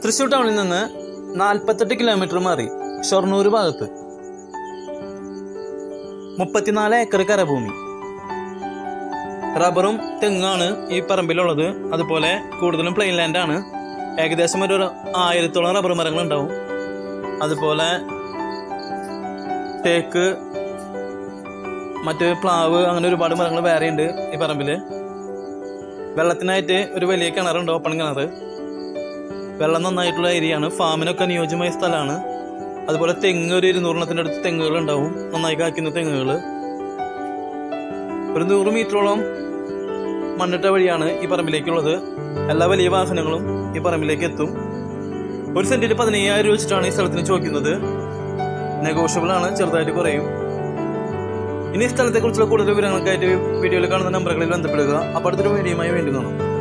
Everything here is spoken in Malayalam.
തൃശ്ശൂർ ടൗണിൽ നിന്ന് നാൽപ്പത്തെട്ട് കിലോമീറ്റർ മാറി ഷൊർണൂർ ഭാഗത്ത് മുപ്പത്തിനാല് ഏക്കർ കരഭൂമി റബ്ബറും തെങ്ങാണ് ഈ പറമ്പിലുള്ളത് അതുപോലെ കൂടുതലും പ്ലെയിൻ ലാൻഡാണ് ഏകദേശം ഒരു ആയിരത്തോളം റബ്ബർ മരങ്ങൾ ഉണ്ടാവും അതുപോലെ തേക്ക് മറ്റ് പ്ലാവ് അങ്ങനെ ഒരുപാട് മരങ്ങൾ വേറെ ഉണ്ട് ഈ പറമ്പിൽ വെള്ളത്തിനായിട്ട് ഒരു വലിയ കിണറുണ്ട് ഓപ്പൺ കിണർ വെള്ളം നന്നായിട്ടുള്ള ഏരിയയാണ് ഫാമിനൊക്കെ അനുയോജ്യമായ സ്ഥലമാണ് അതുപോലെ തെങ്ങ് ഒരു ഇരുന്നൂറെണ്ണത്തിൻ്റെ അടുത്ത് തെങ്ങുകൾ ഉണ്ടാവും നന്നായി കായ്ക്കുന്ന തെങ്ങുകൾ ഒരു നൂറ് മീറ്ററോളം മണ്ണിട്ട വഴിയാണ് ഈ പറമ്പിലേക്കുള്ളത് എല്ലാ വലിയ വാഹനങ്ങളും ഈ പറമ്പിലേക്ക് എത്തും ഒരു സെന്റിന് പതിനയ്യായിരം രൂപ വെച്ചിട്ടാണ് ഈ സ്ഥലത്തിന് ചോദിക്കുന്നത് നെഗോഷ്യബിൾ ആണ് ചെറുതായിട്ട് കുറയും ഇനി ഈ സ്ഥലത്തെക്കുറിച്ചുള്ള കൂടുതൽ വിവരങ്ങൾക്കായിട്ട് വീഡിയോയിൽ കാണുന്ന നമ്പറുകളിൽ ബന്ധപ്പെടുക അപ്പോൾ അടുത്തൊരു വീഡിയോയുമായി വേണ്ടി കാണാം